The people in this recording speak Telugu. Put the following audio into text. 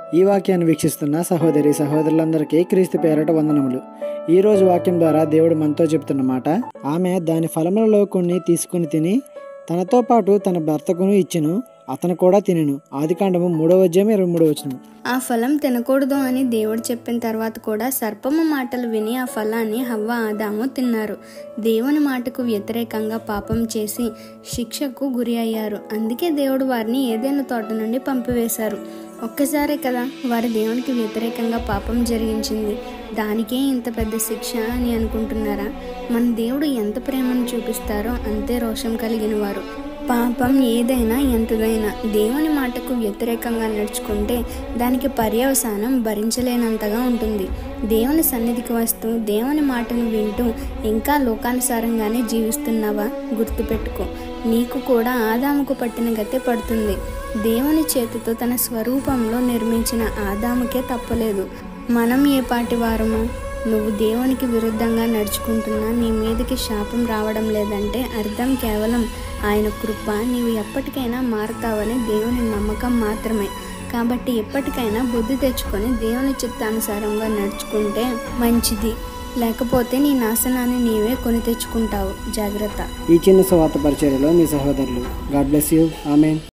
ఈ వాక్యాన్ని వీక్షిస్తున్న సహోదరి సహోదరులందరికీ క్రీస్తు పేరట వందనములు ఈ రోజు వాక్యం ద్వారా దేవుడు మనతో చెప్తున్న మాట ఆమె దాని ఫలములలో కొన్ని తీసుకుని తిని తనతో పాటు తన భర్తకును ఇచ్చెను అతను కూడా తినెను ఆదికాండము మూడవ అధ్యాయం ఇరవై మూడవ వచనం ఆ ఫలం తినకూడదు అని దేవుడు చెప్పిన తర్వాత కూడా సర్పము మాటలు విని ఆ ఫలాన్ని హవ్వ ఆదాము తిన్నారు దేవుని మాటకు వ్యతిరేకంగా పాపం చేసి శిక్షకు గురి అయ్యారు అందుకే దేవుడు వారిని ఏదైనా తోట నుండి పంపివేశారు ఒక్కసారే కదా వారి దేవునికి వ్యతిరేకంగా పాపం జరిగించింది దానికే ఇంత పెద్ద శిక్ష అని అనుకుంటున్నారా మన దేవుడు ఎంత ప్రేమను చూపిస్తారో అంతే రోషం కలిగిన వారు పాపం ఏదైనా ఎంతదైనా దేవుని మాటకు వ్యతిరేకంగా నడుచుకుంటే దానికి పర్యవసానం భరించలేనంతగా ఉంటుంది దేవుని సన్నిధికి వస్తూ దేవుని మాటను వింటూ ఇంకా లోకానుసారంగానే జీవిస్తున్నావా గుర్తుపెట్టుకో నీకు కూడా ఆదాముకు పట్టిన గతే పడుతుంది దేవుని చేతితో తన స్వరూపంలో నిర్మించిన ఆదాముకే తప్పలేదు మనం ఏ పాటి వారము నువ్వు దేవునికి విరుద్ధంగా నడుచుకుంటున్నా నీ మీదకి శాపం రావడం లేదంటే అర్థం కేవలం ఆయన కృప నీవు ఎప్పటికైనా మారుతావని దేవుని నమ్మకం మాత్రమే కాబట్టి ఎప్పటికైనా బుద్ధి తెచ్చుకొని దేవుని చిత్తానుసారంగా నడుచుకుంటే మంచిది లేకపోతే నీ నాశనాన్ని నీవే కొని తెచ్చుకుంటావు జాగ్రత్త ఈ చిన్న స్వాత పరిచర్యలో మీ సహోదరులు గాడ్ బ్లెస్ యూ ఆమెన్